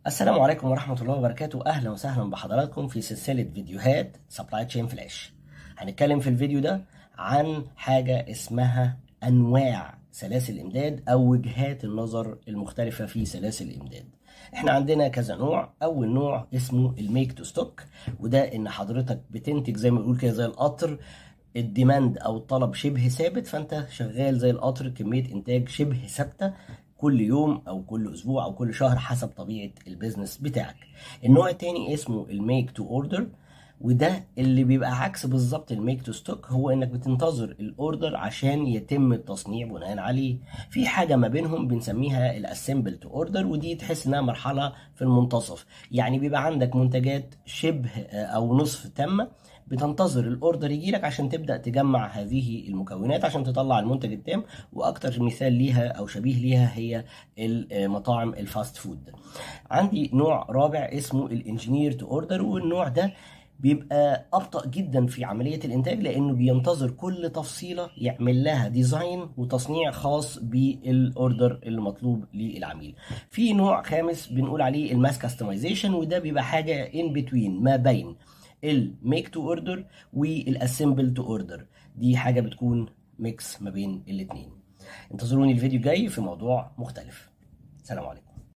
السلام عليكم ورحمة الله وبركاته أهلا وسهلا بحضراتكم في سلسلة فيديوهات سبلاي تشين فلاش هنتكلم في الفيديو ده عن حاجة اسمها أنواع سلاسل الإمداد أو وجهات النظر المختلفة في سلاسل الإمداد احنا عندنا كذا نوع أول نوع اسمه الميك تو ستوك وده إن حضرتك بتنتج زي ما بنقول كده زي القطر الديماند او الطلب شبه ثابت فانت شغال زي القطر كميه انتاج شبه ثابته كل يوم او كل اسبوع او كل شهر حسب طبيعه البيزنس بتاعك النوع التاني اسمه الميك تو اوردر وده اللي بيبقى عكس بالظبط الميك تو ستوك هو انك بتنتظر الاوردر عشان يتم التصنيع بناء عليه في حاجه ما بينهم بنسميها الاسمبل تو اوردر ودي تحس انها مرحله في المنتصف يعني بيبقى عندك منتجات شبه او نصف تامه بتنتظر الاوردر يجي لك عشان تبدا تجمع هذه المكونات عشان تطلع المنتج التام واكتر مثال ليها او شبيه ليها هي المطاعم الفاست فود عندي نوع رابع اسمه الانجينير تو اوردر والنوع ده بيبقى ابطا جدا في عمليه الانتاج لانه بينتظر كل تفصيله يعمل لها ديزاين وتصنيع خاص بالاوردر المطلوب للعميل في نوع خامس بنقول عليه الماس كاستمايزيشن وده بيبقى حاجه ان بتوين ما بين الميك تو اوردر والاسمبل تو اوردر دي حاجه بتكون ميكس ما بين الاثنين انتظروني الفيديو الجاي في موضوع مختلف سلام عليكم